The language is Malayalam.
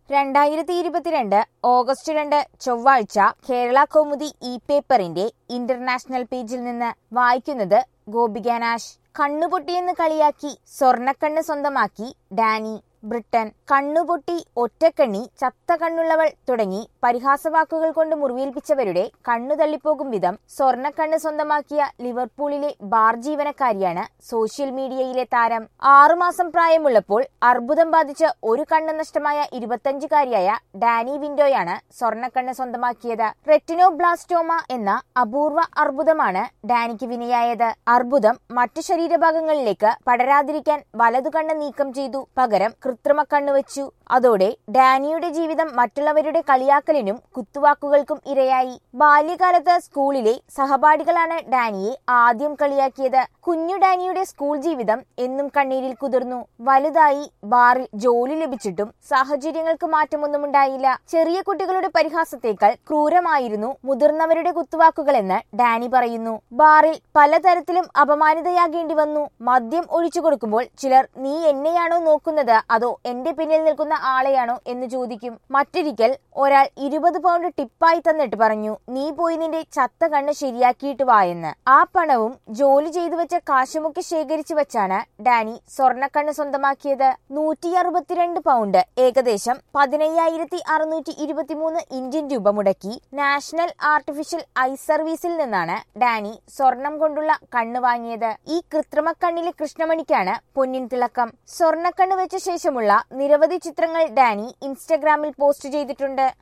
രണ്ടായിരത്തി ഇരുപത്തിരണ്ട് ഓഗസ്റ്റ് രണ്ട് ചൊവ്വാഴ്ച കേരള കൗമുദി ഇ പേപ്പറിന്റെ ഇന്റർനാഷണൽ പേജിൽ നിന്ന് വായിക്കുന്നത് ഗോപികാനാശ് കണ്ണുപൊട്ടിയെന്ന് കളിയാക്കി സ്വർണക്കണ്ണ് സ്വന്തമാക്കി ഡാനി ബ്രിട്ടൻ കണ്ണുപൊട്ടി ഒറ്റക്കണ്ണി ചത്ത കണ്ണുള്ളവൾ തുടങ്ങി പരിഹാസവാക്കുകൾ കൊണ്ട് മുറിവേൽപ്പിച്ചവരുടെ കണ്ണു തള്ളിപ്പോകും വിധം സ്വർണക്കണ്ണ് സ്വന്തമാക്കിയ ലിവർപൂളിലെ ബാർ ജീവനക്കാരിയാണ് സോഷ്യൽ മീഡിയയിലെ താരം ആറുമാസം പ്രായമുള്ളപ്പോൾ അർബുദം ബാധിച്ച് ഒരു കണ്ണ് നഷ്ടമായ ഇരുപത്തഞ്ചുകാരിയായ ഡാനി വിൻഡോയാണ് സ്വർണക്കണ്ണ് സ്വന്തമാക്കിയത് റെറ്റിനോബ്ലാസ്റ്റോമ എന്ന അപൂർവ അർബുദമാണ് ഡാനിക്ക് വിനയായത് അർബുദം മറ്റു ശരീരഭാഗങ്ങളിലേക്ക് പടരാതിരിക്കാൻ വലതു കണ്ണ് നീക്കം ചെയ്തു പകരം കൃത്രിമ കണ്ണ് വെച്ചു അതോടെ ഡാനിയുടെ ജീവിതം മറ്റുള്ളവരുടെ കളിയാക്കലിനും കുത്തുവാക്കുകൾക്കും ഇരയായി ബാല്യകാലത്ത് സ്കൂളിലെ സഹപാഠികളാണ് ഡാനിയെ ആദ്യം കളിയാക്കിയത് കുഞ്ഞു ഡാനിയുടെ സ്കൂൾ ജീവിതം എന്നും കണ്ണീരിൽ കുതിർന്നു വലുതായി ബാറിൽ ജോലി ലഭിച്ചിട്ടും സാഹചര്യങ്ങൾക്ക് മാറ്റമൊന്നും ഉണ്ടായില്ല ചെറിയ കുട്ടികളുടെ പരിഹാസത്തേക്കാൾ ക്രൂരമായിരുന്നു മുതിർന്നവരുടെ കുത്തുവാക്കുകളെന്ന് ഡാനി പറയുന്നു ബാറിൽ പലതരത്തിലും അപമാനിതയാകേണ്ടി വന്നു മദ്യം ഒഴിച്ചു കൊടുക്കുമ്പോൾ ചിലർ നീ എന്നെയാണോ നോക്കുന്നത് അതോ എന്റെ പിന്നിൽ നിൽക്കുന്ന ആളെയാണോ എന്ന് ചോദിക്കും മറ്റൊരിക്കൽ ഒരാൾ ഇരുപത് പൗണ്ട് ടിപ്പായി തന്നിട്ട് പറഞ്ഞു നീ പോയി നിന്റെ ചത്ത കണ്ണ് ശരിയാക്കിയിട്ട് വാ എന്ന് ആ പണവും ജോലി ചെയ്തു വെച്ച കാശുമൊക്കെ ശേഖരിച്ചു വെച്ചാണ് ഡാനി സ്വർണ്ണക്കണ്ണ് സ്വന്തമാക്കിയത് നൂറ്റി അറുപത്തിരണ്ട് പൗണ്ട് ഏകദേശം പതിനയ്യായിരത്തി അറുന്നൂറ്റി ഇരുപത്തിമൂന്ന് ഇന്ത്യൻ രൂപ മുടക്കി നാഷണൽ ആർട്ടിഫിഷ്യൽ ഐ സർവീസിൽ നിന്നാണ് ഡാനി സ്വർണം കൊണ്ടുള്ള കണ്ണ് വാങ്ങിയത് ഈ കൃത്രിമ കണ്ണിലെ കൃഷ്ണമണിക്കാണ് പൊന്നിൻ തിളക്കം സ്വർണ്ണക്കണ്ണ് വെച്ച ശേഷമുള്ള നിരവധി ചിത്രങ്ങൾ ഡാനി ഇൻസ്റ്റഗ്രാമിൽ പോസ്റ്റ് ചെയ്തിട്ടുണ്ട്